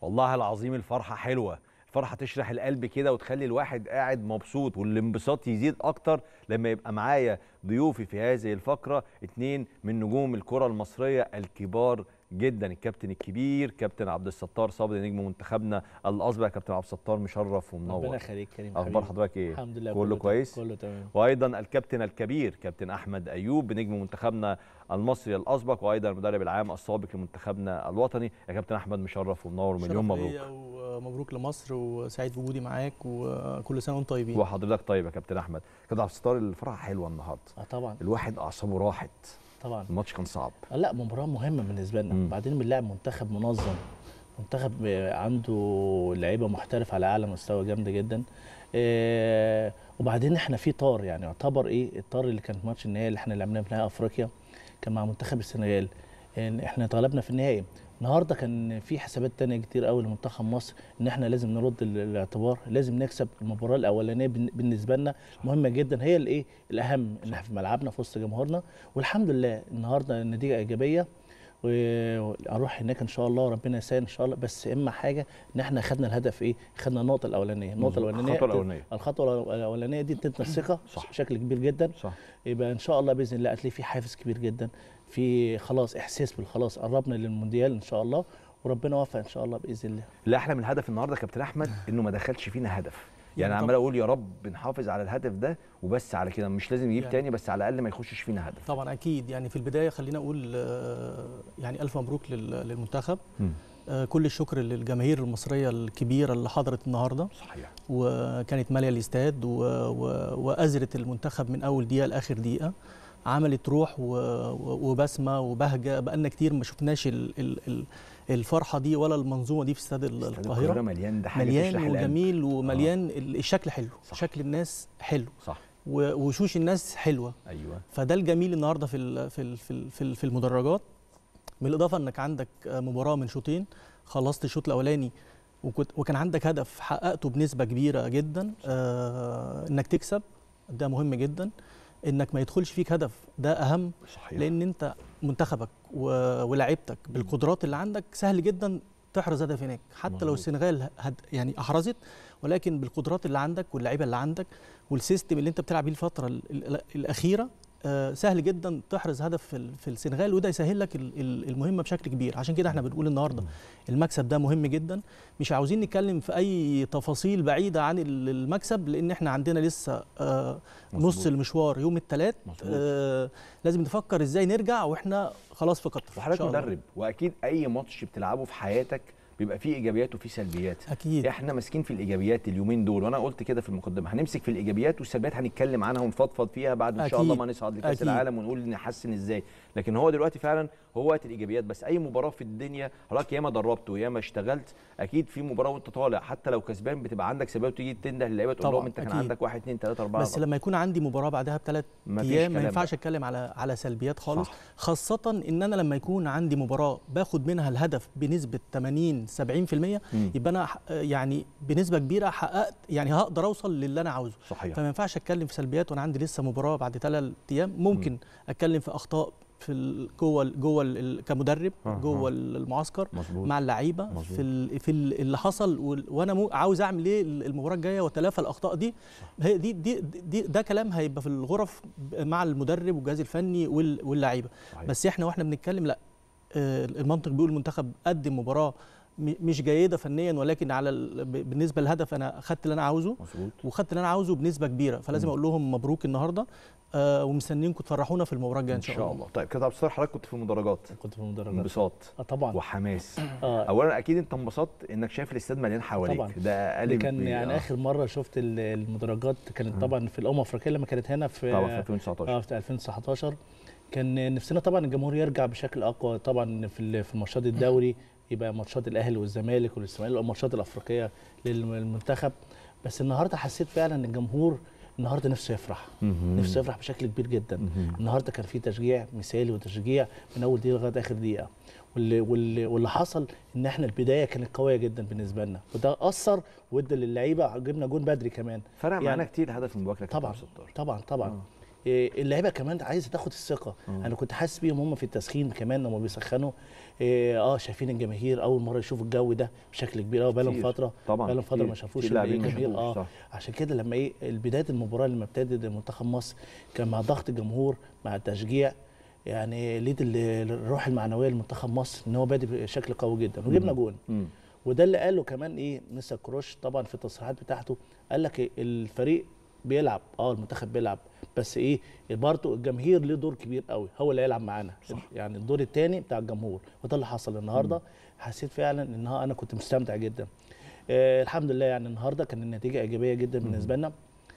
والله العظيم الفرحة حلوة الفرحة تشرح القلب كده وتخلي الواحد قاعد مبسوط والانبساط يزيد أكتر لما يبقى معايا ضيوفي في هذه الفقرة اتنين من نجوم الكرة المصرية الكبار جدا الكابتن الكبير كابتن عبد الستار صبري نجم منتخبنا الأسبق كابتن عبد الستار مشرف ربنا ومنور يخليك كريم أخبار حبيبي. حضرتك إيه؟ الحمد لله كله تمام. كويس؟ كله تمام وايضا الكابتن الكبير كابتن احمد ايوب نجم منتخبنا المصري الاسبق وايضا المدرب العام السابق لمنتخبنا الوطني يا كابتن احمد مشرف ومنور مليون شرف مبروك ليا ومبروك لمصر وسعيد بوجودي معاك وكل سنه وانتم طيبين وحضرتك طيب يا كابتن احمد كابتن عبد الستار الفرحه حلوه النهارده اه طبعا الواحد اعصابه راحت طبعا الماتش كان صعب آه لا مباراه مهمه بالنسبه لنا مم. وبعدين بنلاعب منتخب منظم منتخب آه، عنده لعيبه محترف على اعلى مستوى جامده جدا آه وبعدين احنا في طار يعني يعتبر ايه الطار اللي كان في ماتش النهائي اللي احنا لعبناه في نهائي افريقيا كان مع منتخب السنغال إن احنا اتغلبنا في النهائي النهارده كان في حسابات تانية كتير قوي لمنتخب مصر ان احنا لازم نرد ال- الاعتبار لازم نكسب المباراه الاولانيه بالن- بالنسبه لنا مهمه جدا هي الايه الاهم ان احنا في ملعبنا في وسط جمهورنا والحمد لله النهارده النتيجه ايجابيه واروح هناك ان شاء الله ربنا يسهل ان شاء الله بس اما حاجه ان احنا خدنا الهدف ايه خدنا النقطه الاولانيه النقطه مظبوط. الاولانيه الخطوة الأولانية. الخطوه الاولانيه دي ادتنا الثقه صح. بشكل كبير جدا صح يبقى ان شاء الله باذن الله هتلاقي في حافز كبير جدا في خلاص احساس بالخلاص قربنا للمونديال ان شاء الله وربنا وفق ان شاء الله باذن الله لا احلى من الهدف النهارده يا كابتن احمد انه ما دخلش فينا هدف يعني يعني عمال اقول يا رب نحافظ على الهدف ده وبس على كده مش لازم يجيب يعني- تاني بس على الاقل ما يخشش فينا هدف طبعا اكيد يعني في البدايه خلينا اقول آه، يعني الف مبروك لل- للمنتخب مم. آه، كل الشكر للجماهير المصريه الكبيره اللي حضرت النهارده صحيح وكانت ماليه الاستاد و... و... وازرت المنتخب من اول دقيقه لاخر دقيقه عملت روح و... و- وبسمه وبهجه بقالنا كتير ما شفناش ال... ال... ال- الفرحه دي ولا المنظومه دي في استاد ال- استاد القاهره مليان ده حاجه مليان تشرح القلب. وجميل ومليان ال- الشكل حلو صح. شكل الناس حلو صح و- وشوش الناس حلوه ايوه فده الجميل النهارده في ال- في ال- في ال- في ال- في المدرجات بالاضافه انك عندك آه، مباراه من شوطين خلصت الشوط الاولاني وكنت وكان عندك هدف حققته بنسبه كبيره جدا آه انك تكسب ده مهم جدا انك ما يدخلش فيك هدف ده اهم صحيح لان انت منتخبك و- ولاعيبتك بالقدرات اللي عندك سهل جدا تحرز هدف هناك حتى مظبوط. لو السنغال هد يعني احرزت ولكن بالقدرات اللي عندك واللعيبه اللي عندك والسيستم اللي انت بتلعب بيه الفتره ال- ال- الاخيره آه، سهل جدا تحرز هدف في ال- في السنغال وده يسهل لك ال- ال- المهمه بشكل كبير عشان كده احنا بنقول النهارده المكسب ده مهم جدا مش عاوزين نتكلم في اي تفاصيل بعيده عن ال- المكسب لان احنا عندنا لسه آه، نص مظبوط. المشوار يوم الثلاث مظبوط. آه لازم نفكر ازاي نرجع واحنا خلاص في قطر إن وحضرتك شاء الله. مدرب واكيد اي ماتش بتلعبه في حياتك بيبقى فيه ايجابيات وفيه سلبيات اكيد احنا ماسكين في الايجابيات اليومين دول وانا قلت كده في المقدمه هنمسك في الايجابيات والسلبيات هنتكلم عنها ونفضفض فيها بعد ان شاء الله أكيد. ما نصعد لكاس أكيد. العالم ونقول نحسن ازاي لكن هو دلوقتي فعلا هو وقت الايجابيات بس اي مباراه في الدنيا حضرتك ياما دربت وياما اشتغلت اكيد في مباراه وانت طالع حتى لو كسبان بتبقى عندك سلبيات وتيجي تنده للعيبه تقول طبعاً، لهم انت كان أكيد. عندك واحد اثنين ثلاثه اربعه بس لما يكون عندي مباراه بعدها بثلاث مفيش ايام ما كلام ينفعش بقى. اتكلم على على سلبيات خالص صح. خاصه ان انا لما يكون عندي مباراه باخد منها الهدف بنسبه 80 70% مم. يبقى انا ح- يعني بنسبه كبيره حققت يعني هقدر اوصل للي انا عاوزه صحيح فما ينفعش اتكلم في سلبيات وانا عندي لسه مباراه بعد ثلاث ايام ممكن اتكلم في اخطاء في ال- جوه ال- جوه ال- كمدرب أها. جوه المعسكر مظبوط مع اللعيبه مظبوط. في ال في ال اللي حصل وال- وانا مو عاوز اعمل ايه المباراه الجايه واتلافى الاخطاء دي هي دي, دي, دي ده كلام هيبقى في الغرف مع المدرب والجهاز الفني وال- واللعيبه صحيح. بس احنا واحنا بنتكلم لا آه، المنطق بيقول المنتخب قدم مباراه م- مش جيده فنيا ولكن على ال- ب- بالنسبه للهدف انا خدت اللي انا عاوزه مظبوط وخدت اللي انا عاوزه بنسبه كبيره فلازم مم. اقول لهم مبروك النهارده آه ومستنيينكم تفرحونا في المباراه الجايه ان شاء الله طيب كده عبد الستار حضرتك كنت في المدرجات كنت في المدرجات انبساط اه طبعا وحماس اه اولا اكيد انت انبسطت انك شايف الاستاد مليان حواليك طبعاً. ده اقل اللي كان ب- يعني آه. اخر مره شفت ال- المدرجات كانت طبعا في الامم الافريقيه لما كانت هنا في طبعا في 2019 اه في 2019 كان نفسنا طبعا الجمهور يرجع بشكل اقوى طبعا في ال- في ماتشات الدوري يبقى ماتشات الاهلي والزمالك والاسماعيلي والماتشات الافريقيه للمنتخب بس النهارده حسيت فعلا ان الجمهور النهارده نفسه يفرح مهم. نفسه يفرح بشكل كبير جدا مهم. النهارده كان في تشجيع مثالي وتشجيع من اول دقيقه لغايه اخر دقيقه واللي, واللي, واللي حصل ان احنا البدايه كانت قويه جدا بالنسبه لنا وده اثر وادى للعيبه جبنا جون بدري كمان فرق معانا يعني- كتير هدف المباراة كابتن طبعا عبد الستار طبعا طبعا آه. إيه، اللعيبه كمان عايزه تاخد الثقه انا كنت حاسس بيهم هم في التسخين كمان لما بيسخنوا إيه، اه شايفين الجماهير اول مره يشوفوا الجو ده بشكل كبير قوي بقالهم كتير. فتره طبعاً، بقالهم فتره كتير. ما شافوش كتير لاعبين ما الجماهير شافوش، اه صح. عشان كده لما ايه بدايه المباراه لما ابتدت منتخب مصر كان مع ضغط الجمهور مع التشجيع يعني لقيت ال- الروح المعنويه لمنتخب مصر ان هو بادئ بشكل قوي جدا وجبنا جون مم. وده اللي قاله كمان ايه مستر كروش طبعا في التصريحات بتاعته قال لك إيه الفريق بيلعب اه المنتخب بيلعب بس ايه برضه الجماهير ليه دور كبير قوي هو اللي هيلعب معانا صح. يعني الدور الثاني بتاع الجمهور وده اللي حصل النهارده حسيت فعلا ان ها- انا كنت مستمتع جدا آه الحمد لله يعني النهارده كان النتيجه ايجابيه جدا بالنسبه لنا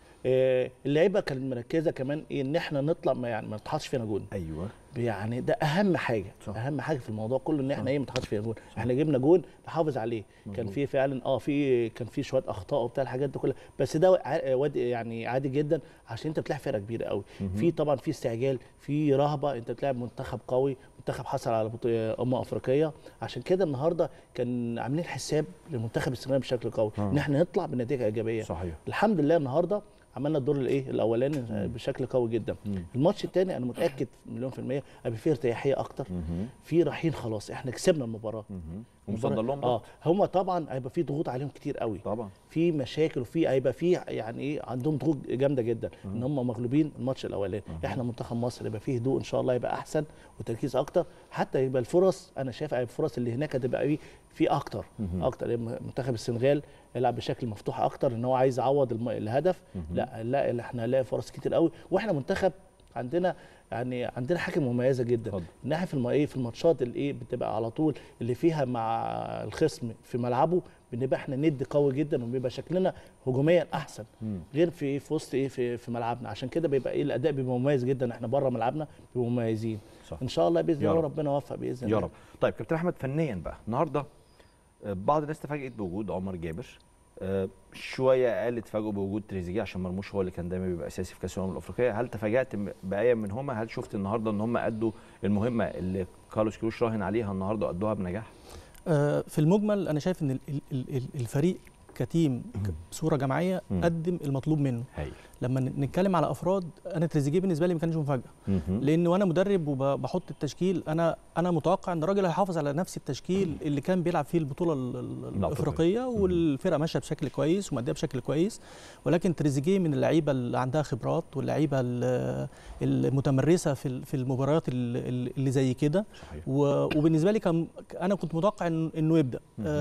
آه اللعيبه كانت مركزه كمان ايه ان احنا نطلع ما يعني ما نتحطش فينا جون ايوه يعني ده اهم حاجه صح. صح. اهم حاجه في الموضوع كله ان احنا ايه ما نتحطش فيها جون احنا جبنا جون نحافظ عليه كان في فعلا اه في كان في شويه اخطاء وبتاع الحاجات دي كلها بس ده ع- واد- يعني عادي جدا عشان انت بتلعب فرقه كبيره قوي في طبعا في استعجال في رهبه انت بتلعب منتخب قوي منتخب حصل على بطوله امم افريقيه عشان كده النهارده كان عاملين حساب لمنتخب السنغال بشكل قوي ان احنا نطلع بنتيجه ايجابيه صحيح الحمد لله النهارده عملنا الدور الايه الاولاني بشكل قوي جدا الماتش الثاني انا متاكد مليون في الميه هيبقى فيه ارتياحيه اكتر مهم. في رايحين خلاص احنا كسبنا المباراه مهم. ومصدر لهم اه ضغط. هم طبعا هيبقى في ضغوط عليهم كتير قوي طبعا في مشاكل وفي هيبقى في يعني ايه عندهم ضغوط جامده جدا ان هم مغلوبين الماتش الاولاني احنا منتخب مصر يبقى فيه هدوء ان شاء الله يبقى احسن وتركيز اكتر حتى يبقى الفرص انا شايف الفرص اللي هناك هتبقى ايه في اكتر اكتر لأن منتخب السنغال يلعب بشكل مفتوح اكتر ان هو عايز يعوض الم- الهدف لا لا احنا هنلاقي فرص كتير قوي واحنا منتخب عندنا يعني عندنا حاجه مميزه جدا اتفضل. ان احنا في الم... ايه في الماتشات اللي ايه بتبقى على طول اللي فيها مع الخصم في ملعبه بنبقى احنا ند قوي جدا وبيبقى شكلنا هجوميا احسن مم. غير في في وسط ايه في, في ملعبنا عشان كده بيبقى ايه الاداء بيبقى مميز جدا احنا بره ملعبنا بيبقوا مميزين صح. ان شاء الله باذن يا الله رب. ربنا يوفق باذن يا الله رب طيب كابتن احمد فنيا بقى النهارده آه، بعض الناس تفاجئت بوجود عمر جابر آه، شويه اقل اتفاجئوا بوجود تريزيجيه عشان مرموش هو اللي كان دايما بيبقى اساسي في كاس الامم الافريقيه هل تفاجات م- باي منهما هل شفت النهارده ان هم ادوا المهمه اللي كارلوس كروش راهن عليها النهارده وادوها بنجاح آه، في المجمل انا شايف ان ال- ال- ال- ال- الفريق كتيم ك- بصوره جماعيه مم. قدم المطلوب منه هايل لما ن- نتكلم على افراد انا تريزيجيه بالنسبه لي ما كانش مفاجاه لان وانا مدرب وبحط التشكيل انا انا متوقع ان الراجل هيحافظ على نفس التشكيل اللي كان بيلعب فيه البطوله ال- ال- الافريقيه والفرقه ماشيه بشكل كويس وماديه بشكل كويس ولكن تريزيجيه من اللعيبه اللي عندها خبرات واللعيبه ال- المتمرسه في ال- في المباريات ال- ال- اللي زي كده صحيح و- وبالنسبه لي كان انا كنت متوقع إن- انه يبدا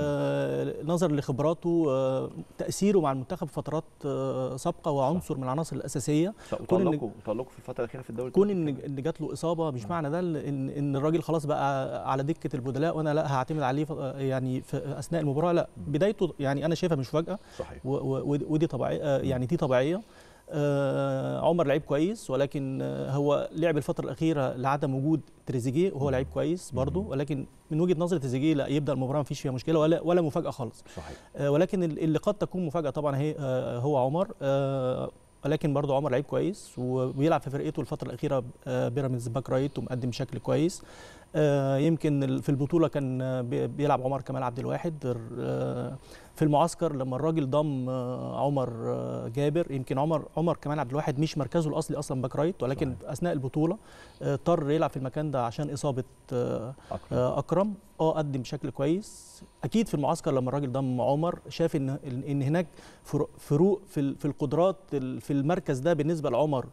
آه نظرا لخبراته آه تاثيره مع المنتخب فترات آه سابقه وعنصر من العناصر الاساسيه كون إن- وتألقوا تألقوا في الفتره الاخيره في الدوري كون ان ان جات له اصابه مش معنى ده ان ان الراجل خلاص بقى على دكه البدلاء وانا لا هعتمد عليه ف- يعني في اثناء المباراه لا بدايته يعني انا شايفها مش فجاه صحيح و- و- ودي طبيعيه آه، يعني دي طبيعيه آه، عمر لعيب كويس ولكن آه، هو لعب الفتره الاخيره لعدم وجود تريزيجيه وهو لعيب كويس برضه ولكن من وجهه نظري تريزيجيه لا يبدا المباراه ما فيش فيها مشكله ولا ولا مفاجاه خالص صحيح آه، ولكن ال- اللي قد تكون مفاجاه طبعا هي آه، هو عمر آه، ولكن برضه عمر لعيب كويس وبيلعب في فرقته الفتره الاخيره آه، بيراميدز باك رايت ومقدم بشكل كويس آه، يمكن ال- في البطوله كان آه، بي- بيلعب عمر كمال عبد الواحد آه، في المعسكر لما الراجل ضم آه، عمر آه، جابر يمكن عمر عمر كمال عبد الواحد مش مركزه الاصلي اصلا باك رايت ولكن صحيح. اثناء البطوله آه، اضطر يلعب في المكان ده عشان اصابه آه، اكرم آه، اكرم اه قدم بشكل كويس اكيد في المعسكر لما الراجل ضم عمر شاف ان ان هناك فرو- فروق في ال- في القدرات ال- في المركز ده بالنسبه لعمر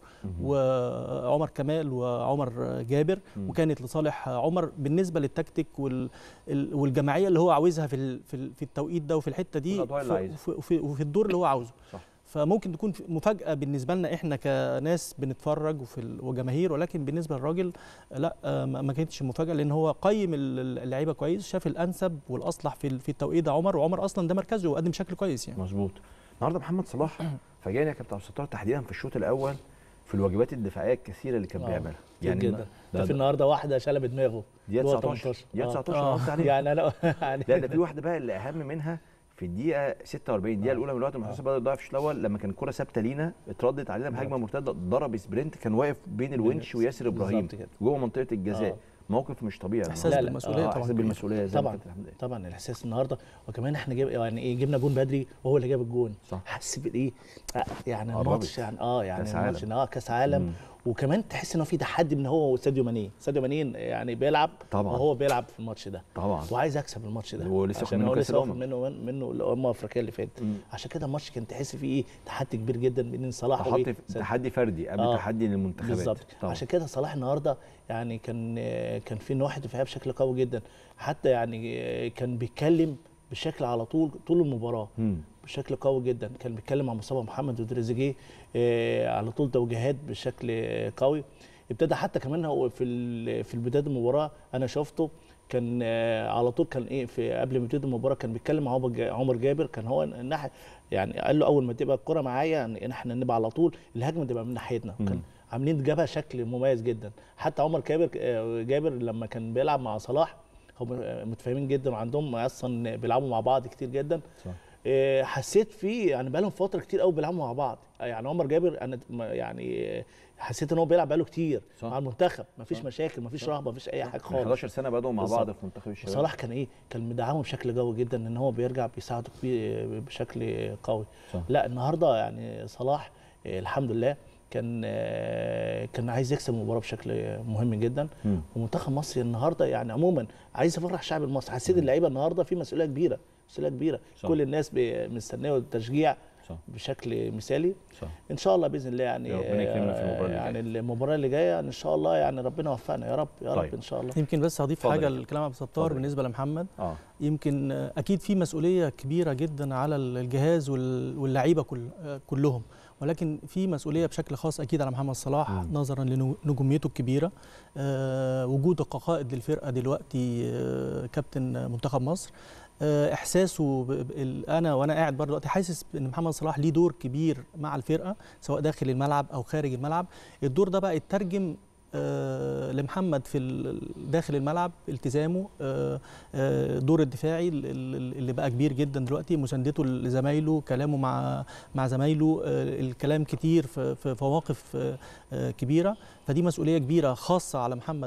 وعمر كمال وعمر جابر مم. وكانت لصالح عمر بالنسبه للتكتيك وال- ال- والجماعيه اللي هو عاوزها في ال- في ال- في التوقيت ده وفي الحته دي والأدوار اللي في- عايزها. وفي- وفي وفي الدور اللي هو عاوزه صح فممكن تكون في- مفاجاه بالنسبه لنا احنا كناس بنتفرج وفي ال- وجماهير ولكن بالنسبه للراجل لا آه، ما ما كانتش مفاجاه لان هو قيم ال- ال- اللعيبه كويس شاف الانسب والاصلح في ال- في التوقيت ده عمر وعمر اصلا ده مركزه وقدم بشكل كويس يعني مظبوط النهارده محمد صلاح فاجئني يا كابتن عبد الستار تحديدا في الشوط الاول في الواجبات الدفاعيه الكثيره اللي كان آه، بيعملها يعني جدا ده- ده في ده- النهارده واحده شلب دماغه دقيقه جوه 19 دقيقه آه. 19 أنا قلت عليها. يعني انا يعني لا ده في واحده بقى اللي اهم منها في الدقيقه 46 الدقيقه الاولى من الوقت المحتسب بدأ يضيع في الشوط الاول لما كان الكره ثابته لينا اتردت علينا بهجمه مرتده ضرب سبرنت كان واقف بين الونش وياسر ابراهيم بالظبط كده. جوه منطقه الجزاء آه. موقف مش طبيعي إحساس النهاردة. بالمسؤولية آه، طبعاً احساس كبير. بالمسؤوليه زي ما طبعا كابتن احمد قال. طبعا الاحساس النهارده وكمان احنا جاب يعني ايه جبنا جون بدري وهو اللي جاب الجون صح. حس بالايه آه، يعني قربت. الماتش يعني اه يعني كأس الماتش عالم. اه كاس عالم مم. وكمان تحس ان هو في تحدي من هو وساديو ماني ساديو ماني يعني بيلعب طبعاً. وهو بيلعب في الماتش ده طبعا وعايز اكسب الماتش ده ولسه واخد عشان منه هو كأس لسه واخد الأمم. منه منه الامم الافريقيه اللي فاتت مم. عشان كده الماتش كان تحس فيه ايه تحدي كبير جدا بين صلاح حط وبين في ساديو. تحدي فردي قبل آه. تحدي للمنتخبات بالظبط طبعاً. عشان كده صلاح النهارده يعني كان كان في نواحي دفاعيه بشكل قوي جدا حتى يعني كان بيتكلم بشكل على طول طول المباراه مم. بشكل قوي جدا كان بيتكلم مع مصطفى محمد وتريزيجيه آه، على طول توجيهات بشكل آه، قوي ابتدى حتى كمان هو في ال- في بدايه المباراه انا شفته كان آه، على طول كان ايه في قبل ما يبتدي المباراه كان بيتكلم مع عمر جا- عمر جابر كان هو الناحيه يعني قال له اول ما تبقى الكره معايا يعني احنا نبقى على طول الهجمه تبقى من ناحيتنا مم. كان عاملين جابها شكل مميز جدا حتى عمر جابر آه، جابر لما كان بيلعب مع صلاح هم متفاهمين جدا وعندهم اصلا بيلعبوا مع بعض كتير جدا صح. آه، حسيت فيه يعني بقالهم فتره كتير قوي بيلعبوا مع بعض يعني عمر جابر انا ما- يعني آه، حسيت ان هو بيلعب بقاله كتير صح. مع المنتخب مفيش صح. مشاكل مفيش رهبه مفيش اي حاجه من خالص 11 سنه بدأوا مع بعض بالظبط. في منتخب الشباب وصلاح كان ايه كان مدعمه بشكل قوي جدا ان هو بيرجع بيساعده كبير بشكل قوي صح. لا النهارده يعني صلاح آه، الحمد لله كان آه، كان عايز يكسب المباراه بشكل مهم جدا مم. ومنتخب مصر النهارده يعني عموما عايز يفرح الشعب المصري حسيت اللعيبه النهارده في مسؤوليه كبيره مسؤوليه كبيره صح. كل الناس ب- مستنيه التشجيع صح بشكل مثالي صح ان شاء الله باذن الله يعني يا ربنا يكرمنا في المباراة اللي يعني جاية. المباراه اللي جايه ان شاء الله يعني ربنا يوفقنا يا رب يا طيب. رب ان شاء الله يمكن بس هضيف اتفضل حاجه يا كابتن. لكلام عبد الستار اتفضل. بالنسبه لمحمد اه يمكن آه، اكيد في مسؤوليه كبيره جدا على الجهاز وال- واللعيبه كل آه، كلهم ولكن في مسؤوليه بشكل خاص اكيد على محمد صلاح مم. نظرا لنجوميته الكبيره آه، وجوده كقائد للفرقه دلوقتي آه، كابتن منتخب مصر آه، احساسه ب- ب- ال- انا وانا قاعد بره دلوقتي حاسس ان محمد صلاح ليه دور كبير مع الفرقه سواء داخل الملعب او خارج الملعب الدور ده بقى يترجم آه، لمحمد في ال- داخل الملعب التزامه آه، آه، دور الدفاعي ال- ال- اللي بقى كبير جدا دلوقتي مساندته لزمايله كلامه مع مع زمايله آه، الكلام كتير في في في مواقف آه، آه، كبيره فدي مسؤوليه كبيره خاصه على محمد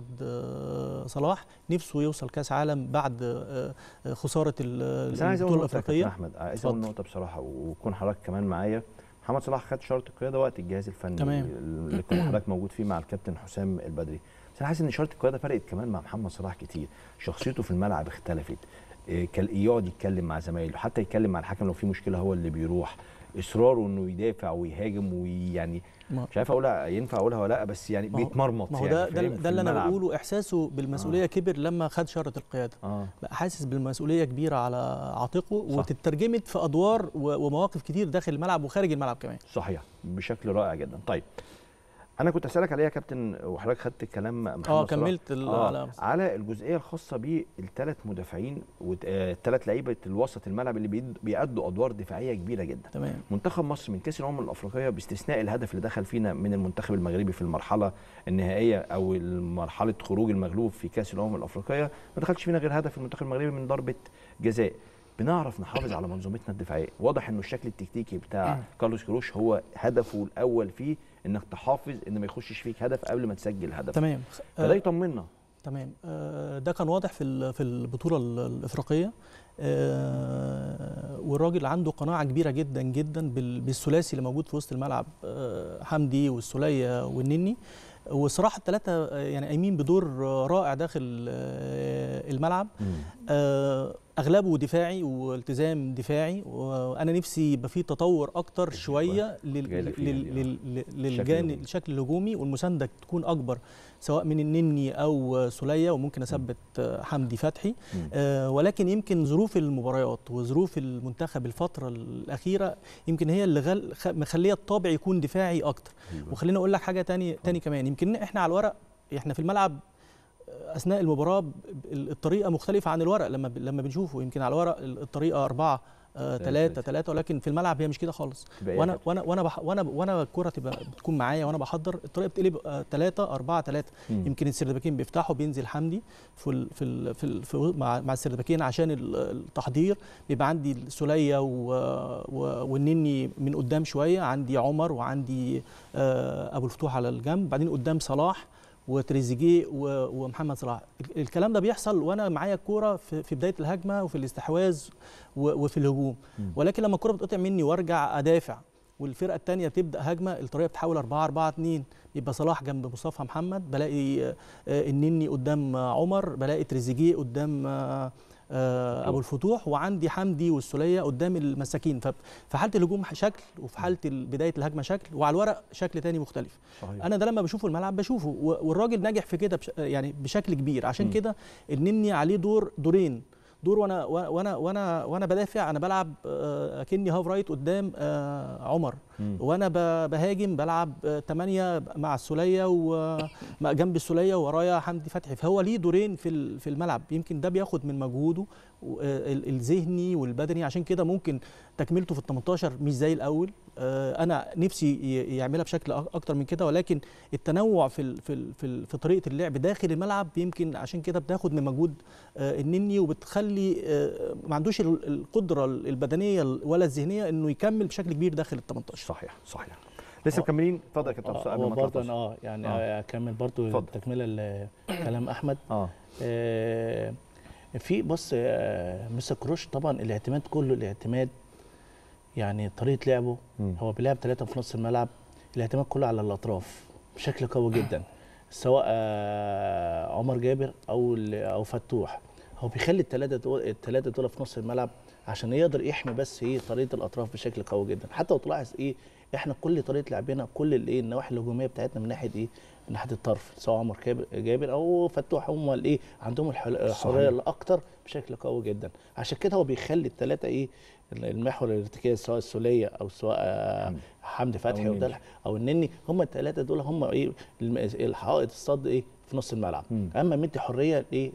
آه، صلاح نفسه يوصل كاس عالم بعد آه، آه، خساره ال- بس انا عايز اقول البطوله نقطه يا كابتن الافريقيه احمد عايز اقول اتفضل. نقطه بصراحه ويكون حضرتك كمان معايا محمد صلاح خد شرط القياده وقت الجهاز الفني تمام. اللي كان حضرتك موجود فيه مع الكابتن حسام البدري بس انا حاسس ان شرط القياده فرقت كمان مع محمد صلاح كتير شخصيته في الملعب اختلفت إيه، كان يقعد يتكلم مع زمايله حتى يتكلم مع الحكم لو في مشكله هو اللي بيروح اصراره انه يدافع ويهاجم ويعني ما- مش عارف اقولها ينفع اقولها ولا لا بس يعني ما هو- بيتمرمط ما هو يعني ده ده, فاهم؟ ده في اللي انا الملعب. بقوله احساسه بالمسؤوليه كبر لما خد شاره القياده اه بقى حاسس بالمسؤوليه كبيره على عاتقه صح. وتترجمت في ادوار و- ومواقف كتير داخل الملعب وخارج الملعب كمان صحيح بشكل رائع جدا طيب انا كنت اسالك عليها يا كابتن وحضرتك خدت كلام محمد اه صلاح. كملت ال- آه على على الجزئيه الخاصه بالثلاث مدافعين والثلاث لعيبه الوسط الملعب اللي بيد- بيأدوا ادوار دفاعيه كبيره جدا تمام منتخب مصر من كاس الامم الافريقيه باستثناء الهدف اللي دخل فينا من المنتخب المغربي في المرحله النهائيه او مرحله خروج المغلوب في كاس الامم الافريقيه ما دخلش فينا غير هدف المنتخب المغربي من ضربه جزاء بنعرف نحافظ على منظومتنا الدفاعيه واضح انه الشكل التكتيكي بتاع كارلوس كروش هو هدفه الاول فيه انك تحافظ ان ما يخشش فيك هدف قبل ما تسجل هدف تمام فده آه يطمنا تمام آه ده كان واضح في ال- في البطوله ال- الافريقيه آه والراجل عنده قناعه كبيره جدا جدا بال- بالثلاثي اللي موجود في وسط الملعب آه حمدي والسوليه والنني وصراحه الثلاثه يعني قايمين بدور آه، رائع داخل آه الملعب آه، اغلبه دفاعي والتزام دفاعي وانا نفسي يبقى في تطور اكتر كويس. شويه لل- جاي لك فيها لل- دي، آه. لل- لل- الهجومي. للجانب الشكل الهجومي والمسانده تكون اكبر سواء من النني او سوليه وممكن اثبت آه، حمدي فتحي مم. آه، ولكن يمكن ظروف المباريات وظروف المنتخب الفتره الاخيره يمكن هي اللي غل- خ- مخليه الطابع يكون دفاعي اكتر أيوة. وخليني اقول لك حاجه تاني تاني كمان يمكن احنا على الورق احنا في الملعب اثناء المباراه ب- ب- الطريقه مختلفه عن الورق لما ب- لما بنشوفه يمكن على الورق ال- الطريقه أربعة آه، ثلاثة. ثلاثة ثلاثة ولكن في الملعب هي مش كده خالص تبقى إيه يا وانا كابتن؟ وانا وانا بح وانا وانا الكره تبقى بتكون معايا وانا بحضر الطريقه بتقلب آه، ثلاثة أربعة ثلاثة مم. يمكن السردباكين بيفتحوا بينزل حمدي في ال في ال في, ال في مع مع السردباكين عشان ال- التحضير بيبقى عندي السوليه و و والنني من قدام شويه عندي عمر وعندي آه، ابو الفتوح على الجنب بعدين قدام صلاح وتريزيجيه و- ومحمد صلاح ال- الكلام ده بيحصل وانا معايا الكوره في في بدايه الهجمه وفي الاستحواذ و- وفي الهجوم مم. ولكن لما الكوره بتقطع مني وارجع ادافع والفرقه الثانيه تبدا هجمه الطريقه بتحول 4 4 2 يبقى صلاح جنب مصطفى محمد بلاقي آه، آه، النني قدام آه، عمر بلاقي تريزيجيه قدام آه، آه، ابو الفتوح وعندي حمدي والسوليه قدام المساكين ففي حاله الهجوم شكل وفي حاله ال- بدايه الهجمه شكل وعلى الورق شكل تاني مختلف صحيح انا ده لما بشوفه الملعب بشوفه و- والراجل ناجح في كده بش يعني بشكل كبير عشان مم. كده النني عليه دور دورين دور وانا وانا وانا وانا بدافع انا بلعب آه، اكني هاف رايت قدام آه، عمر مم. وانا ب- بهاجم بلعب 8 مع السوليه ومع جنب السوليه ورايا حمدي فتحي فهو ليه دورين في ال- في الملعب يمكن ده بياخد من مجهوده و- آه، ال- الذهني والبدني عشان كده ممكن تكملته في ال 18 مش زي الاول آه، انا نفسي ي- يعملها بشكل أك- اكتر من كده ولكن التنوع في ال- في ال- في ال- في طريقه اللعب داخل الملعب يمكن عشان كده بتاخد من مجهود آه، النني وبتخلي آه، ما عندوش ال- القدره البدنيه ولا الذهنيه انه يكمل بشكل كبير داخل ال 18 صحيح صحيح لسه هو- مكملين اتفضل يا كابتن آه، حسام قبل هو ما برضه تخلص. أنا اه يعني آه. آه. اكمل برضه اتفضل. تكمله لكلام احمد اه آه، في بص آه، مستر كروش طبعا الاعتماد كله الاعتماد يعني طريقه لعبه مم. هو بيلعب ثلاثه في نص الملعب الاعتماد كله على الاطراف بشكل قوي جدا سواء آه، عمر جابر او ال- او فتوح هو بيخلي الثلاثه دول الثلاثه دول في نص الملعب عشان يقدر يحمي بس ايه طريقه الاطراف بشكل قوي جدا حتى لو تلاحظ ايه احنا كل طريقه لعبنا كل الايه النواحي الهجوميه بتاعتنا من ناحيه ايه من ناحيه الطرف سواء عمر كاب- جابر او فتوح هم الايه عندهم الحل- الحريه الاكتر بشكل قوي جدا عشان كده هو بيخلي الثلاثه ايه المحور الارتكازي سواء السوليه او سواء آه، حمدي. حمدي فتحي أو او النني. دلح او النني هم الثلاثه دول هم ايه الم- الحائط الصد ايه في نص الملعب مم. اما مدي حريه ايه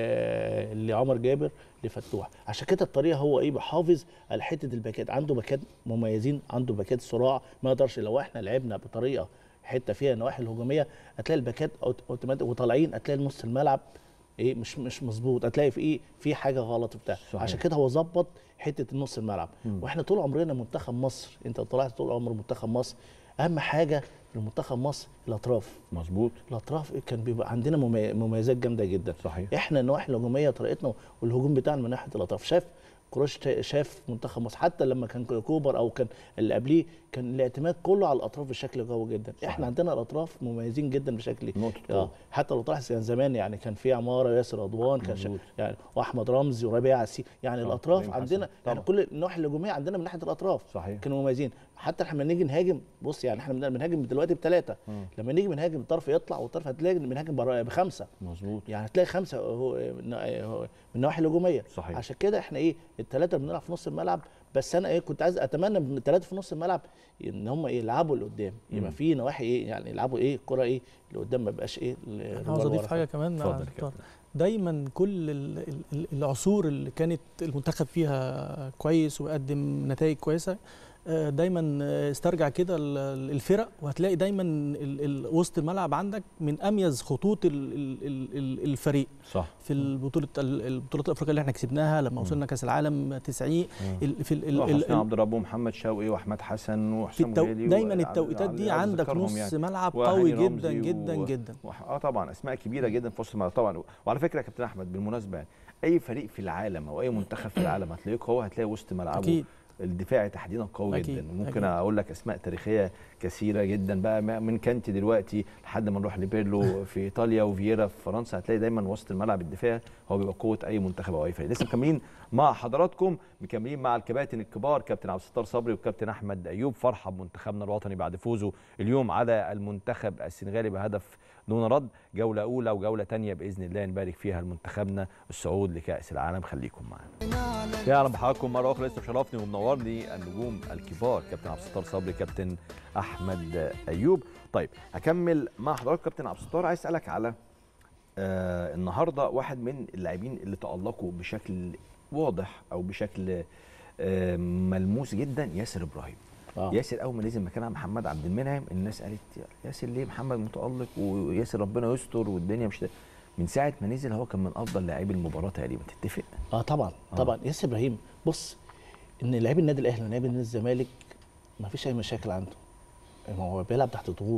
ل- لعمر جابر لفتوح عشان كده الطريقه هو ايه بيحافظ على حته الباكات عنده باكات مميزين عنده باكات صراع ما يقدرش لو احنا لعبنا بطريقه حته فيها النواحي الهجوميه هتلاقي الباكات أوت- اوتوماتيك وطالعين هتلاقي نص الملعب ايه مش مش مظبوط هتلاقي في ايه في حاجه غلط وبتاع صحيح. عشان كده هو ظبط حته نص الملعب مم. واحنا طول عمرنا منتخب مصر انت طلعت طول عمر منتخب مصر اهم حاجه لمنتخب مصر الاطراف مظبوط الاطراف كان بيبقى عندنا ممي- مميزات جامده جدا صحيح احنا النواحي الهجوميه طريقتنا والهجوم بتاعنا من ناحيه الاطراف شاف كروش تا- شاف منتخب مصر حتى لما كان كوبر او كان اللي قبليه كان الاعتماد كله على الاطراف بشكل قوي جدا صحيح. احنا عندنا الاطراف مميزين جدا بشكل نقطة اه قوة. حتى لو تلاحظ كان زمان يعني كان في عماره ياسر رضوان كان شا- مظبوط. يعني واحمد رمزي وربيع عسي يعني آه، الاطراف إبراهيم حسن. عندنا يعني طبعا. كل النواحي الهجوميه عندنا من ناحيه الاطراف صحيح كانوا مميزين حتى لما نيجي نهاجم بص يعني احنا بنهاجم دلوقتي بثلاثه مم. لما نيجي بنهاجم الطرف يطلع والطرف هتلاقي بنهاجم برا- بخمسه مظبوط يعني هتلاقي خمسه هو من هو من النواحي الهجوميه صحيح. عشان كده احنا ايه الثلاثه بنلعب في نص الملعب بس انا ايه كنت عايز اتمنى من الثلاثه في نص الملعب ان هم ايه يلعبوا لقدام يبقى مم. في نواحي ايه يعني يلعبوا ايه الكره ايه لقدام ما يبقاش ايه انا عاوز اضيف حاجه كمان اتفضل مع يا دكتور. كابتن. دايما كل ال- ال- العصور اللي كانت المنتخب فيها كويس ويقدم نتائج كويسه آه، دايما آه، استرجع كده ال- ال- الفرق وهتلاقي دايما ال- ال- وسط الملعب عندك من اميز خطوط ال- ال- ال- ال- الفريق صح في البطوله ال- البطولات الافريقيه اللي احنا كسبناها لما وصلنا كاس العالم 90 ال- في ال- ال- ال- حسين عبد الرب ومحمد شوقي واحمد حسن في وحسام التو... غالي دايما وعلي- التوقيتات دي علي عندك أذكرهم نص يعني. ملعب وهاني قوي رمزي جدا جدا و- جدا وح- اه طبعا اسماء كبيره جدا في وسط الملعب طبعا وعلى فكره يا كابتن احمد بالمناسبه يعني اي فريق في العالم او اي منتخب في العالم هتلاقيه قوي هتلاقي وسط ملعبه اكيد الدفاعي تحديدا قوي أكيد، جدا وممكن أكيد. اقول لك اسماء تاريخيه كثيره جدا بقى ما- من كانتي دلوقتي لحد ما نروح لبيرلو في ايطاليا وفييرا في فرنسا هتلاقي دايما وسط الملعب الدفاعي هو بيبقى قوه اي منتخب او اي فريق لسه مكملين مع حضراتكم مكملين مع الكباتن الكبار كابتن عبد الستار صبري والكابتن احمد ايوب فرحه بمنتخبنا الوطني بعد فوزه اليوم على المنتخب السنغالي بهدف دون رد جوله اولى وجوله ثانيه باذن الله نبارك فيها لمنتخبنا الصعود لكاس العالم خليكم معانا يا اهلا بحضراتكم مره اخرى لسه مشرفني ومنورني النجوم الكبار كابتن عبد الستار صبري كابتن احمد ايوب طيب هكمل مع حضرتك كابتن عبد الستار عايز اسالك على آه النهارده واحد من اللاعبين اللي تالقوا بشكل واضح او بشكل آه ملموس جدا ياسر ابراهيم آه. ياسر اول ما نزل مكان محمد عبد المنعم الناس قالت ياسر ليه محمد متالق وياسر ربنا يستر والدنيا مش من ساعه ما نزل هو كان من افضل لاعبي المباراه تقريبا تتفق اه طبعا طبعا ياسر ابراهيم بص ان لعيب النادي الاهلي ولعيب النادي الزمالك ما فيش اي مشاكل عنده ما هو بيلعب تحت ضغوط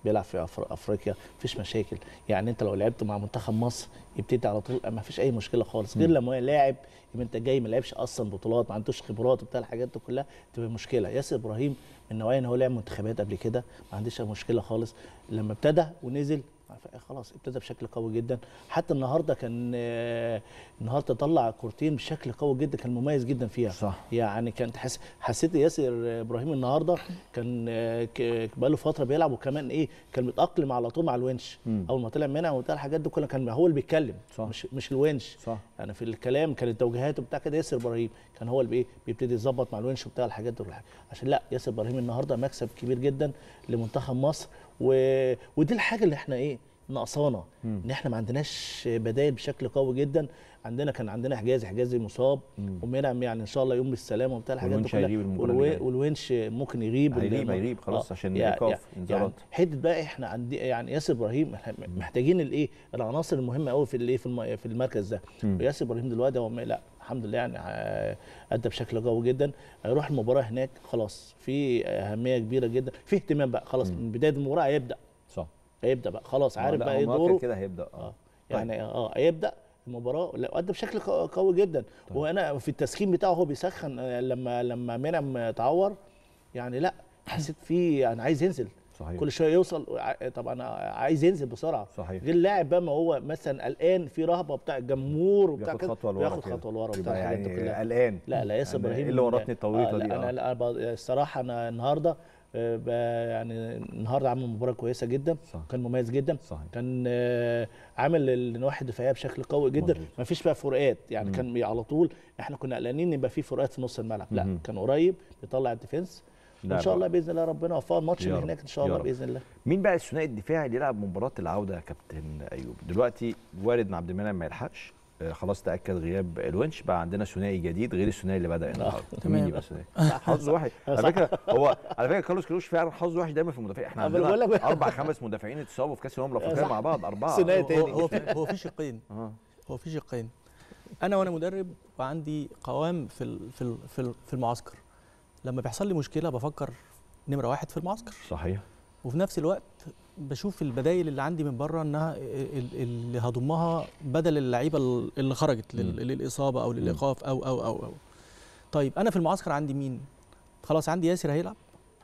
بيلعب في أفر- افريقيا مفيش مشاكل يعني انت لو لعبت مع منتخب مصر يبتدي على طول ما فيش اي مشكله خالص غير لما هو لاعب يبقى انت جاي ما لعبش اصلا بطولات ما عندوش خبرات وبتاع الحاجات دي كلها تبقى مشكله ياسر ابراهيم من نوعيه ان هو لعب منتخبات قبل كده ما عنديش أي مشكله خالص لما ابتدى ونزل خلاص ابتدى بشكل قوي جدا حتى النهارده كان آه، النهارده طلع كورتين بشكل قوي جدا كان مميز جدا فيها صح. يعني كانت حس... حسيت ياسر ابراهيم النهارده كان آه، ك- بقاله فتره بيلعب وكمان ايه كان متاقلم على طول مع الونش مم. اول ما طلع منها وبتاع الحاجات دي كلها كان هو اللي بيتكلم صح. مش مش الونش صح يعني في الكلام كانت توجيهاته بتاع كده ياسر ابراهيم كان هو اللي بايه بيبتدي يظبط مع الونش وبتاع الحاجات دي كلها عشان لا ياسر ابراهيم النهارده مكسب كبير جدا لمنتخب مصر و... ودي الحاجه اللي احنا ايه ناقصانا ان احنا ما عندناش بدائل بشكل قوي جدا عندنا كان عندنا حجازي حجازي مصاب ومنعم يعني ان شاء الله يوم بالسلامه وبتاع الحاجات دي والونش كلها هيغيب المباراة والو- اللي جايه. والونش ممكن يغيب هيغيب- وال- هيغيب خلاص عشان يعني- إيقاف يعني- إنذارات. حته بقى احنا عندي يعني ياسر ابراهيم إحنا محتاجين الايه العناصر المهمه قوي في الايه في الم- في المركز ده وياسر ابراهيم دلوقتي هو م- لا الحمد لله يعني آه، ادى بشكل قوي جدا هيروح المباراه هناك خلاص في اهميه كبيره جدا في اهتمام بقى خلاص من بدايه المباراه هيبدا صح هيبدا بقى خلاص عارف لا، بقى هو ايه مؤكد دوره كده هيبدا اه اه يعني اه هيبدا المباراه لا ادى بشكل قو- قوي جدا وانا في التسخين بتاعه هو بيسخن آه، لما لما منعم تعور يعني لا حسيت فيه انا عايز ينزل صحيح كل شويه يوصل ع- طبعا عايز ينزل بسرعه صحيح. غير لاعب بقى ما هو مثلا قلقان في رهبه بتاع الجمهور وبتاع بياخد كده خطوه لورا بياخد كده. خطوه لورا وبتاع يبقى الحاجات دي يعني كلها قلقان لا لا ياسر يعني ابراهيم إيه اللي ورطني التوريطة آه دي؟ لا آه. انا لا ب- الصراحه انا النهارده آه، ب- يعني النهارده عامل مباراه كويسه جدا صح. كان مميز جدا صحيح. كان آه، عامل النواحي الدفاعيه بشكل قوي جدا مظبوط. ما فيش بقى فروقات يعني كان بي- على طول احنا كنا قلقانين يبقى في فروقات في نص الملعب لا مهم. كان قريب يطلع الديفنس لا وان شاء بقى. الله باذن الله ربنا يوفقه الماتش يا اللي رب. هناك ان شاء يا الله رب. باذن الله مين بقى الثنائي الدفاعي اللي يلعب مباراه العوده يا كابتن ايوب دلوقتي وارد ان عبد المنعم ما يلحقش آه، خلاص تاكد غياب الونش بقى عندنا ثنائي جديد غير الثنائي اللي بدا النهارده مين تمام. يبقى الثنائي حظ واحد على فكره هو على فكره كارلوس كيروش فعلا حظ وحش دايما في المدافعين احنا أنا بقول عندنا لك- اربع خمس مدافعين اتصابوا في كاس الامم الافريقيه صح. مع بعض اربعه ثنائي هو تاني. هو في هو في شقين اه هو في شقين انا وانا مدرب وعندي قوام في ال- في ال- في ال- في المعسكر لما بيحصل لي مشكله بفكر نمره واحد في المعسكر صحيح وفي نفس الوقت بشوف البدايل اللي عندي من بره انها ال- اللي هضمها بدل اللعيبه ال- اللي خرجت لل- مم. للاصابه او للايقاف او او او او طيب انا في المعسكر عندي مين خلاص عندي ياسر هيلعب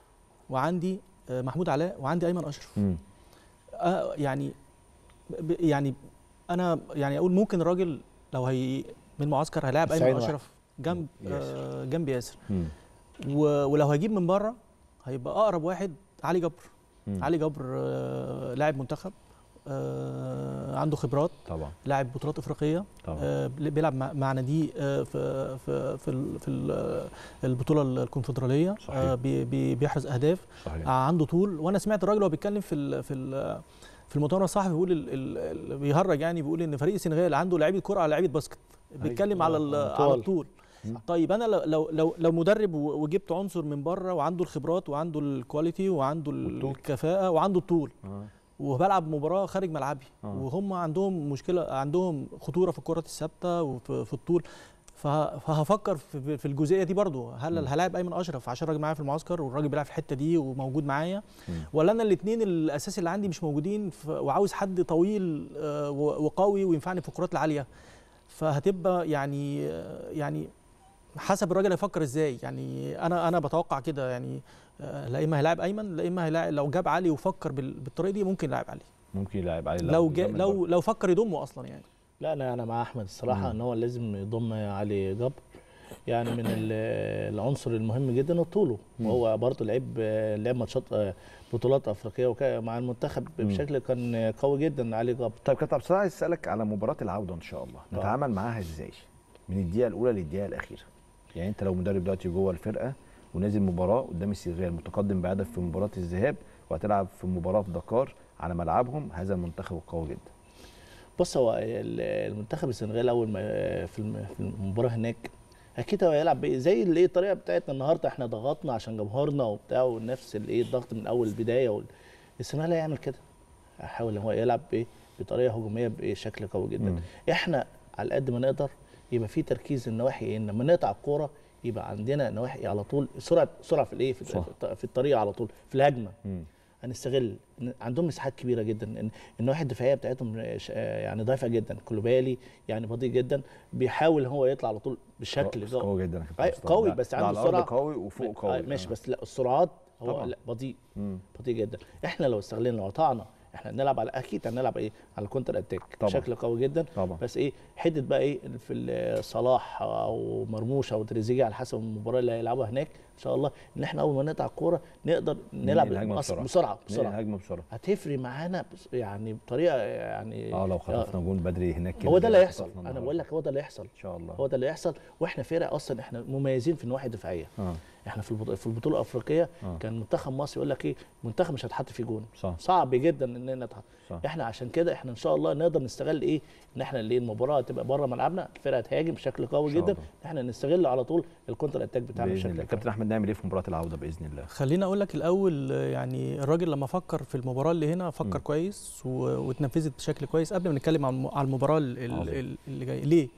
وعندي آه، محمود علاء وعندي ايمن اشرف مم. آه يعني ب- يعني انا يعني اقول ممكن الراجل لو هي من المعسكر هيلاعب تسعين ايمن واحد. اشرف جنب ياسر. آه جنب ياسر مم. و- ولو هجيب من بره هيبقى اقرب واحد علي جبر مم. علي جبر آه لاعب منتخب آه عنده خبرات طبعا لاعب بطولات افريقيه طبعا آه بيلعب مع مع ناديه آه في في في, ال- في ال- البطوله الكونفدراليه صحيح. آه بي- بي- بيحرز اهداف صحيح آه، عنده طول وانا سمعت الراجل وهو بيتكلم في ال في ال في المؤتمر الصحفي بيقول ال- ال- ال- بيهرج يعني بيقول ان فريق السنغال عنده لعيبه كره على لعيبه باسكت بيتكلم على ال- آه، على طول. الطول مم. طيب انا لو- لو لو لو مدرب و- وجبت عنصر من بره وعنده الخبرات وعنده الكواليتي وعنده والطول. الكفاءه وعنده الطول آه. وبلعب مباراه خارج ملعبي آه. وهم عندهم مشكله عندهم خطوره في الكرات الثابته وفي في الطول فه- فهفكر في في الجزئيه دي برضو هل مم. هلاعب ايمن اشرف عشان الراجل معايا في المعسكر والراجل بيلعب في الحته دي وموجود معايا مم. ولا انا الاثنين الاساسي اللي عندي مش موجودين ف- وعاوز حد طويل آه، و- وقوي وينفعني في الكرات العاليه فهتبقى يعني آه، يعني حسب الراجل هيفكر ازاي يعني انا انا بتوقع كده يعني آه، لا اما هيلاعب ايمن لا اما هيلاعب لو جاب علي وفكر بال- بالطريقه دي ممكن يلاعب علي ممكن يلعب علي لو جا جامد لو برضه. لو فكر يضمه اصلا يعني لا انا انا مع احمد الصراحه مم. ان هو لازم يضم علي جبر يعني من ال- العنصر المهم جدا طوله مم. وهو برضه لعب لعب ماتشات آه، بطولات افريقيه وكا- مع المنتخب مم. بشكل كان قوي جدا علي جبر طيب كابتن عبد الصلاح عايز اسالك على مباراه العوده ان شاء الله آه. نتعامل معاها ازاي من الدقيقه الاولى للدقيقه الاخيره يعني انت لو مدرب دلوقتي جوه الفرقه ونازل مباراه قدام السنغال متقدم بهدف في مباراه الذهاب وهتلعب في مباراه في دكار على ملعبهم هذا المنتخب القوي جدا بص هو ال- المنتخب السنغال اول ما في الم- في المباراه هناك اكيد هو هيلعب بإيه؟ زي اللي الطريقه بتاعتنا النهارده احنا ضغطنا عشان جمهورنا وبتاع ونفس الايه الضغط من اول البدايه وال... السنغال هيعمل كده هيحاول ان هو يلعب بايه بطريقه هجوميه بشكل قوي جدا مم. احنا على قد ما نقدر يبقى في تركيز النواحي ان لما نقطع الكوره يبقى عندنا نواحي على طول سرعه سرعه في الايه في, صح. في الطريقه على طول في الهجمه مم. هنستغل إن عندهم مساحات كبيره جدا ان النواحي الدفاعيه بتاعتهم ش- يعني ضعيفه جدا كلوبالي يعني بطيء جدا بيحاول هو يطلع على طول بشكل بس قوي جدا يا كابتن أي- مصطفى. قوي ده- بس ده عنده على الأرض سرعة. قوي وفوق قوي آه، ماشي آه. بس لا السرعات هو طبعاً. لا بطيء مم. بطيء جدا احنا لو استغلينا لو قطعنا احنا هنلعب على اكيد هنلعب ايه على كونتر اتاك طبعاً. بشكل قوي جدا طبعا بس ايه حته بقى ايه في ال- صلاح او مرموش او تريزيجيه على حسب المباراه اللي هيلعبها هناك ان شاء الله ان احنا اول ما نقطع الكوره نقدر نلعب الهجمة بأس- بسرعة. بسرعه ننهي بسرعه الهجمه بسرعه هتفرق معانا بس- يعني بطريقه يعني اه لو خطفنا جون بدري هناك كده هو ده اللي زي هيحصل خطفنا انا النهاردة. بقول لك هو ده اللي هيحصل ان شاء الله هو ده اللي هيحصل واحنا فرق اصلا احنا مميزين في النواحي الدفاعيه اه احنا في البطوله في البطوله الافريقيه آه. كان منتخب مصر يقول لك ايه منتخب مش هتحط فيه جون صح صعب جدا اننا نتحط صح احنا عشان كده احنا ان شاء الله نقدر نستغل ايه ان احنا اللي المباراه تبقى بره ملعبنا الفرقه تهاجم بشكل قوي إن شاء جدا الله. احنا نستغل على طول الكونتر اتاك بتاعنا باذن بشكل الله قوي كابتن احمد نعمل ايه في مباراه العوده باذن الله خليني اقول لك الاول آه، يعني الراجل لما فكر في المباراه اللي هنا فكر مم. كويس و- واتنفذت بشكل كويس قبل ما نتكلم عن الم- على المباراه ال- ال- عظيم. ال- اللي جايه ليه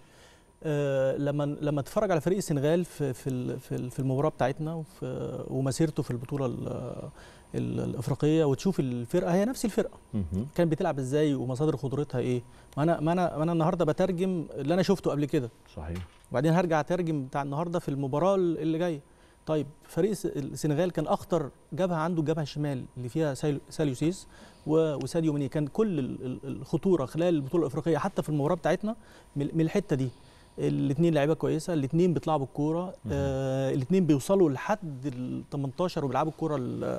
آه لما لما تتفرج على فريق السنغال في في ال- في ال- في المباراه بتاعتنا وفي- ومسيرته في البطوله ال- ال- الافريقيه وتشوف الفرقه هي نفس الفرقه مهم. كانت بتلعب ازاي ومصادر قدرتها ايه ما انا ما انا ما انا النهارده بترجم اللي انا شفته قبل كده صحيح وبعدين هرجع اترجم بتاع النهارده في المباراه اللي جايه طيب فريق الس- السنغال كان اخطر جبهه عنده الجبهه الشمال اللي فيها سايل- ساليو سيس و- وساديو ماني كان كل ال- ال- الخطوره خلال البطوله الافريقيه حتى في المباراه بتاعتنا من من الحته دي الاثنين لعيبه كويسه الاثنين بيطلعوا بالكوره آه الاثنين بيوصلوا لحد ال 18 وبيلعبوا الكوره ل-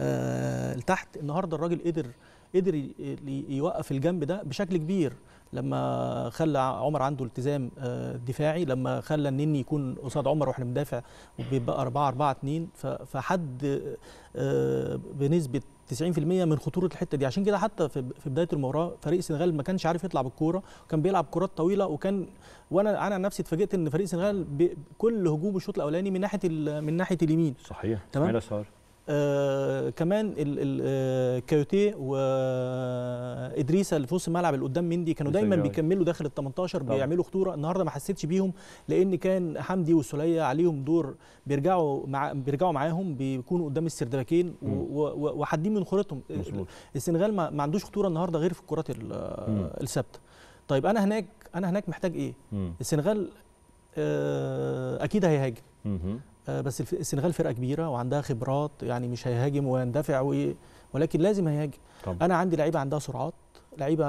آه لتحت النهارده الراجل قدر قدر ي- ي- يوقف الجنب ده بشكل كبير لما خلى عمر عنده التزام آه، دفاعي لما خلى النني يكون قصاد عمر واحنا بندافع وبيبقى 4 4 2 ف- فحد آه، بنسبه 90% من خطوره الحته دي عشان كده حتى في في بدايه المباراه فريق السنغال ما كانش عارف يطلع بالكوره وكان بيلعب كرات طويله وكان وانا انا عن نفسي اتفاجئت ان فريق السنغال ب- كل هجومه الشوط الاولاني من ناحيه ال- من ناحيه اليمين صحيح تمام. اسماعيل يسار آه كمان ال ال آه كايوتي وادريسا اللي في نص الملعب اللي قدام مندي كانوا دايما وسجاي. بيكملوا داخل ال 18 طبعا. بيعملوا خطوره النهارده ما حسيتش بيهم لان كان حمدي والسوليه عليهم دور بيرجعوا مع بيرجعوا معاهم بيكونوا قدام السردباكين و- مم. و- و- وحادين من خطورتهم مظبوط السنغال ما, ما عندوش خطوره النهارده غير في الكرات ال- مم. الثابته طيب انا هناك انا هناك محتاج ايه مم. السنغال آه اكيد هيهاجم مهم. آه، بس الف- السنغال فرقه كبيره وعندها خبرات يعني مش هيهاجم ويندفع وي- ولكن لازم هيهاجم طبعا انا عندي لعيبه عندها سرعات لعيبه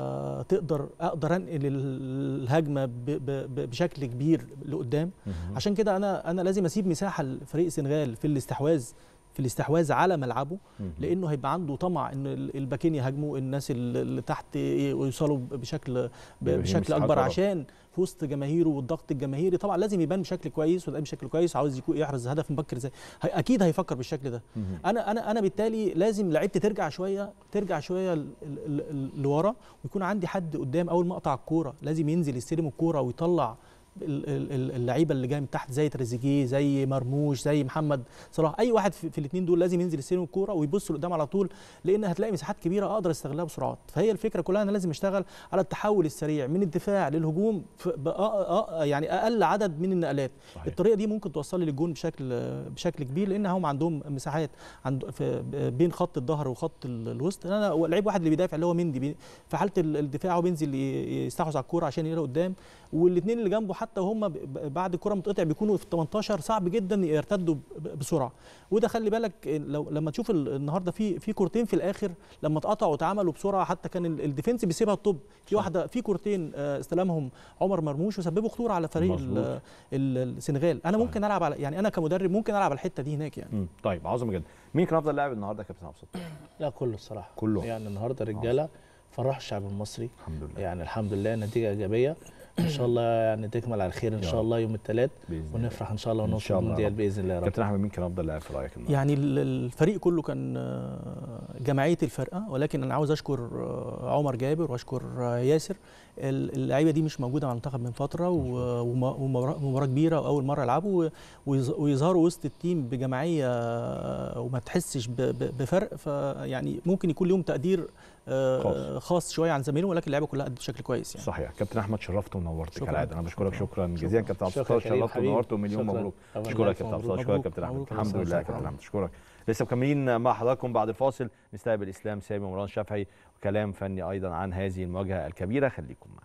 تقدر اقدر انقل الهجمه ب- ب- ب- بشكل كبير لقدام مهم. عشان كده انا انا لازم اسيب مساحه لفريق السنغال في الاستحواذ في الاستحواذ على ملعبه مهم. لانه هيبقى عنده طمع ان ال- الباكين يهاجموا الناس ال- اللي تحت يوصلوا بشكل ب- بيبقى فيه بشكل مساحات اكبر ورا. عشان في وسط جماهيره والضغط الجماهيري طبعا لازم يبان بشكل كويس وده بشكل كويس عاوز يكون يحرز هدف مبكر زي هي اكيد هيفكر بالشكل ده مهم. انا انا انا بالتالي لازم لعيبتي ترجع شويه ترجع شويه ل- ل- ل- لورا ويكون عندي حد قدام اول ما اقطع الكوره لازم ينزل يستلم الكوره ويطلع ال- ال- ال- اللعيبه اللي جايه من تحت زي تريزيجيه زي مرموش زي محمد صلاح اي واحد في, في الاثنين دول لازم ينزل يستلم الكوره ويبص لقدام على طول لان هتلاقي مساحات كبيره اقدر استغلها بسرعات فهي الفكره كلها انا لازم اشتغل على التحول السريع من الدفاع للهجوم في بأ- أ- يعني اقل عدد من النقلات صحيح الطريقه دي ممكن توصل لي للجون بشكل بشكل كبير لان هم عندهم مساحات عند في بين خط الظهر وخط ال- الوسط انا هو لعيب واحد اللي بيدافع اللي هو مندي بي- في حاله ال- الدفاع هو بينزل ي- يستحوذ على الكوره عشان يلاقي قدام والاثنين اللي جنبه حتى وهم ب- ب- بعد الكوره متقطع بيكونوا في ال 18 صعب جدا يرتدوا ب- بسرعه وده خلي بالك لو لما تشوف ال- النهارده في في كورتين في الاخر لما اتقطعوا واتعملوا بسرعه حتى كان ال- الديفنس بيسيبها الطب في صح. واحده في كورتين آه، استلمهم عمر مرموش وسببوا خطوره على فريق ال- مظبوط. ال- السنغال انا صحيح. ممكن العب على يعني انا كمدرب ممكن العب على الحته دي هناك يعني مم. طيب عظمه جدا مين كان افضل لاعب النهارده يا كابتن عبد الستار لا كله الصراحه كله. يعني النهارده الرجاله فرح الشعب المصري الحمد لله يعني الحمد لله نتيجه ايجابيه ان شاء الله يعني تكمل على خير ان يا شاء رب. الله يوم الثلاث باذن الله ونفرح ان شاء الله إن ونوصل شاء الله يا المونديال رب. باذن الله يا رب كابتن احمد مين كان افضل لاعب في رايك النهارده يعني ال- الفريق كله كان آه، جماعيه الفرقه ولكن انا عاوز اشكر آه، عمر جابر واشكر آه، ياسر ال- اللعيبه دي مش موجوده مع المنتخب من فتره و- وم- ومباراه مباراة كبيره واول مره يلعبوا ويظ- ويظهروا وسط التيم بجماعيه آه، وما تحسش ب- ب- بفرق فيعني ممكن يكون لهم تقدير آه، خاص. خاص شويه عن زمايلهم ولكن اللعيبه كلها قد بشكل كويس يعني صحيح كابتن احمد شرفتم ونورت شكراً. كالعاده انا بشكرك شكراً. شكرا جزيلا كابتن عبد شكراً الستار كريم شرفت حبيبي. ونورت ومليون شكراً. مبروك الله اشكرك يبارك يا كابتن مبروك. عبد الستار اشكرك يا كابتن مبروك. احمد الحمد لله يا كابتن احمد اشكرك لسه مكملين مع حضراتكم بعد الفاصل نستقبل اسلام سامي ومروان شافعي وكلام فني ايضا عن هذه المواجهه الكبيره خليكم معنا